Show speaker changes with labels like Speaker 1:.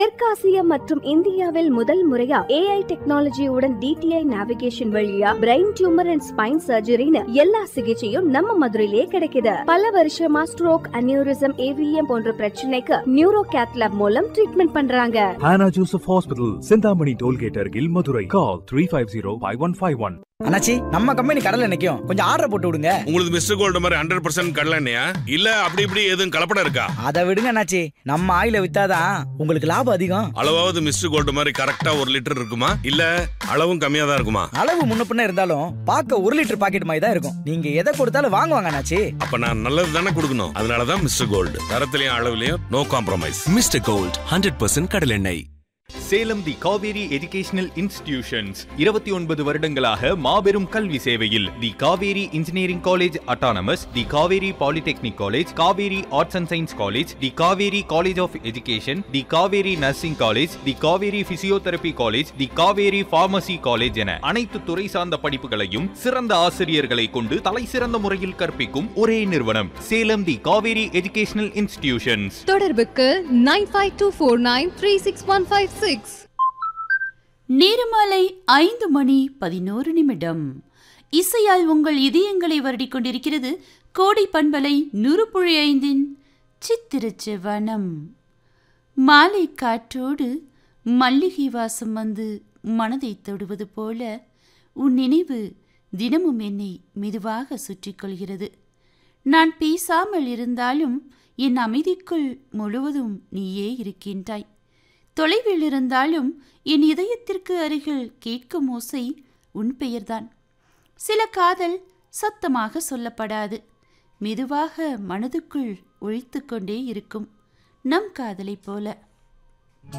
Speaker 1: தெற்காசிய மற்றும் இந்தியாவில் முதல் முறையா ஏஐ டெக்னாலஜியுடன் டிடிஐ நேவிகேஷன் வழியா பிரெயின் டியூமர் அண்ட் ஸ்பைன் சர்ஜரின்னு எல்லா சிகிச்சையும் நம்ம மதுரையிலே கிடைக்குது பல வருஷமா ஸ்ட்ரோக் அனியூரிசம் ஏவிஎம் போன்ற பிரச்சனைக்கு நியூரோ கேத்லாப் மூலம் ட்ரீட்மெண்ட் பண்றாங்க
Speaker 2: Hannah Joseph Hospital, Sindhamani Tollgate Argil, Madurai. Call 350-5151.
Speaker 3: அண்ணாச்சி நம்ம கம்பெனி கடல்ல நிக்கும் கொஞ்சம் ஆர்டர் போட்டு விடுங்க
Speaker 4: உங்களுக்கு மிஸ்டர் கோல்டு மாதிரி ஹண்ட்ரட் பர்சன்ட் கடலண்ணையா இல்ல அப்படி இப்படி எதுவும் கலப்படம் இருக்கா
Speaker 3: அதை விடுங்க அண்ணாச்சி நம்ம ஆயில வித்தாதான் உங்களுக்கு லாபம் அதிகம்
Speaker 4: அளவாவது மிஸ்டர் கோல்டு மாதிரி கரெக்டா ஒரு லிட்டர் இருக்குமா இல்ல அளவும் கம்மியா தான் இருக்குமா
Speaker 3: அளவு முன்ன பின்ன இருந்தாலும் பார்க்க ஒரு லிட்டர் பாக்கெட் மாதிரி தான் இருக்கும் நீங்க எதை கொடுத்தாலும் வாங்குவாங்க அண்ணாச்சி
Speaker 4: அப்ப நான் நல்லது தானே கொடுக்கணும் அதனாலதான் மிஸ்டர் கோல்டு தரத்திலையும் அளவுலயும் no compromise
Speaker 5: mister gold hundred percent கடலெண்ணெய்
Speaker 6: Salem the Kaveri educational institutions இருபத்தி ஒன்பது வருடங்களாக மாபெரும் கல்வி சேவையில் the Kaveri engineering college autonomous the Kaveri polytechnic college Kaveri arts and science college the Kaveri college of education the Kaveri nursing college the Kaveri physiotherapy college the Kaveri pharmacy college என அனைத்து துறை சார்ந்த படிப்புகளையும் சிறந்த ஆசிரியர்களை கொண்டு தலை சிறந்த முறையில் கற்பிக்கும் ஒரே நிறுவனம் Salem the Kaveri educational institutions
Speaker 7: தொடர்புக்கு nine five two four nine three six one five six
Speaker 8: நேரமாலை ஐந்து மணி பதினோரு நிமிடம் இசையால் உங்கள் இதயங்களை வருடிக் கொண்டிருக்கிறது கோடை பண்பலை நுறுப்புழி ஐந்தின் சித்திரச்சு வனம் மாலை காற்றோடு மல்லிகை வாசம் வந்து மனதை தொடுவது போல உன் நினைவு தினமும் என்னை மெதுவாக சுற்றிக் கொள்கிறது நான் பேசாமல் இருந்தாலும் என் அமைதிக்குள் முழுவதும் நீயே இருக்கின்றாய் தொலைவில் இருந்தாலும் என் இதயத்திற்கு அருகில் கேட்கும் ஓசை உன் பெயர்தான் சில காதல் சத்தமாக சொல்லப்படாது மெதுவாக மனதுக்குள் ஒழித்து கொண்டே இருக்கும் நம் காதலைப் போல